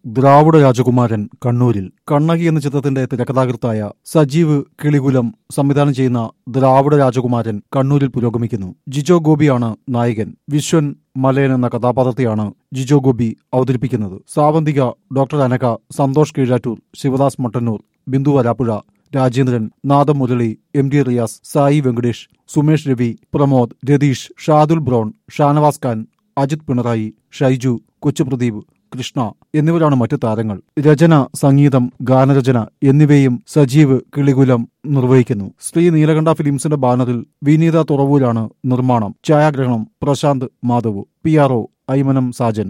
ദ്രാവിഡ രാജകുമാരൻ കണ്ണൂരിൽ കണ്ണകി എന്ന ചിത്രത്തിന്റെ തിരക്കഥാകൃത്തായ സജീവ് കിളികുലം സംവിധാനം ചെയ്യുന്ന ദ്രാവിഡ രാജകുമാരൻ കണ്ണൂരിൽ പുരോഗമിക്കുന്നു ജിജോ ഗോപിയാണ് നായകൻ വിശ്വൻ മലയൻ എന്ന കഥാപാത്രത്തെയാണ് ജിജോ ഗോപി അവതരിപ്പിക്കുന്നത് Savanthika doctor Anaka Santhosh Keezhattoor Sivadas Mattannur Bindu Varappuzha Rajendran Nadam Murali M D Riyas Sai Venkatesh Sumesh Ravi Pramod Ratheesh Shadul Bron Shanavas Khan Ajith Pinarayi Shaiju Kochupradeep Krishna എന്നിവരാണ് മറ്റു താരങ്ങൾ രചന സംഗീതം ഗാനരചന എന്നിവയും സജീവ് കിളികുലം നിർവഹിക്കുന്നു ശ്രീ നീലകണ്ഠ ഫിലിംസിന്റെ ബാനറിൽ വിനീത തുറവൂരാണ് നിർമ്മാണം ഛായാഗ്രഹണം Prasanth Madhav P R O Aymanam Sajan